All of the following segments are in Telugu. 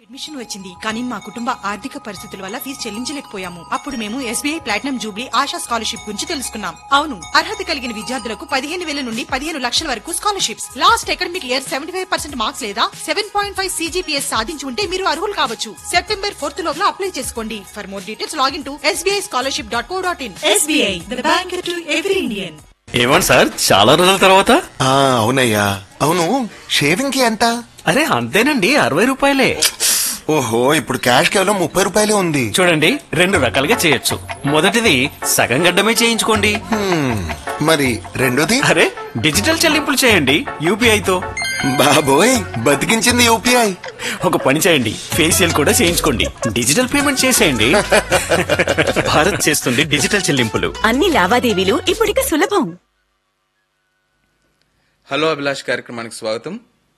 అడ్మిషన్ వచ్చింది కానీ మా కుటుంబ ఆర్థిక పరిస్థితుల వల్ల ఫీజు చెల్లించలేకపోయాము అప్పుడు మేము SBI Platinum Jubilee Asha Scholarship గురించి తెలుసుకున్నాం అవును అర్హత కలిగిన విద్యార్థులకు పదిహేను వేల నుండి పదిహేను లక్షల వరకు scholarships last academic year seventy five percent marks లేదా సెవెన్ పాయింట్ ఫైవ్ సీజీపీఎస్ సాధించి ఉంటే మీరు అర్హులు కావచ్చు సెప్టెంబర్ ఫోర్త్ లోపల అప్లై చేసుకోండి for more details login to SBI scholarship dot co dot in SBI the bank to every Indian ఏమండి సార్ చాలా రోజుల తర్వాత ఆ అవునయ్యా అవును షేవింగ్ కి ఎంత అరే అంతేనండి అరవై రూపాయలే ఓహో ఇప్పుడు క్యాష్ కేవలం ముప్పై రూపాయలే ఉంది చూడండి రెండు రకాలుగా చేయొచ్చు మొదటిది సగం గడ్డమే చేయించుకోండి హ్మ్, మరి రెండోది అరే డిజిటల్ చెల్లింపులు చేయండి యూపీఐతో బాబోయ్ బతికించింది యూపీఐ ఒక పని చేయండి ఫేషియల్ కూడా చేయించుకోండి డిజిటల్ పేమెంట్ చేసేయండి భారత్ చేస్తుంది డిజిటల్ చెల్లింపులు అన్ని లావాదేవీలు ఇప్పుడిక సులభం హలో అభిలాష్ కార్యక్రమానికి స్వాగతం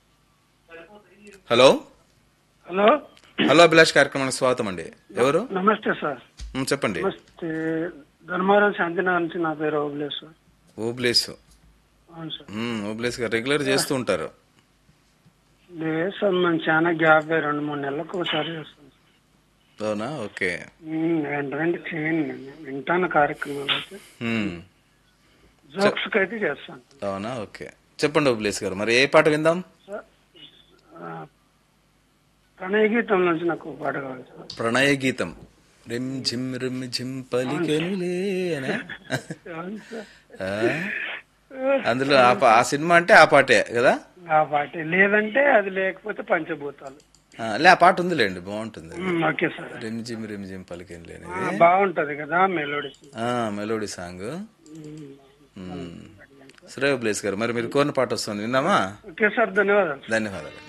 హలో హలో హలో అభిలాష్ కార్యక్రమానికి స్వాగతం అండి ఎవరు నమస్తే సార్ మ్, చెప్పండి నమస్తే ధర్మారం శాంతినగర్ నుంచి నా పేరు ఓబ్లేస్ సార్ ఓబ్లేస్ అవును సార్ మ్, ఓబ్లేస్ గారు రెగ్యులర్ చేస్తూ ఉంటారు లేదు సార్ మేము చాలా గ్యాప్ అయ్యి రెండు మూడు నెలలకు ఒకసారి చేస్తాం సార్. అవునా ఓకే ఉమ్, వెంట వెంట చేయండి నేను వింటాను కార్యక్రమాలు అయితే మ్, జోక్స్ కి అయితే చేస్తాను అవునా ఓకే చెప్పండి ఓబ్లేస్ గారు మరి ఏ పాట విందాం ఆ, ప్రణయ గీతం నుంచి నాకు ఒక పాట కావాలి సార్ ప్రణయ గీతం రిమ్ జిమ్ రిమ్ జిమ్ పలికెనులే అనా? అవును సార్ ఆ? అందులో ఆ పా- ఆ సినిమా అంటే ఆ పాటే కదా ఆ పాట లేదంటే అది లేకపోతే పంచభూతాలు ఆ, లే ఆ పాట ఉందిలేండి బాగుంటుంది ఉమ్, ఓకే సార్ రిమ్ జిమ్ రిమ్ జిమ్ పలికెనులే ఆ, అనేది బాగుంటది కదా మెలోడీ ఆ, మెలోడీ సాంగ్ మ్మ్. సరే ప్లేస్ గారు మరి మీరు కోరిన పాట వస్తుంది విందామా ఓకే సార్ ధన్యవాదాలు ధన్యవాదాలు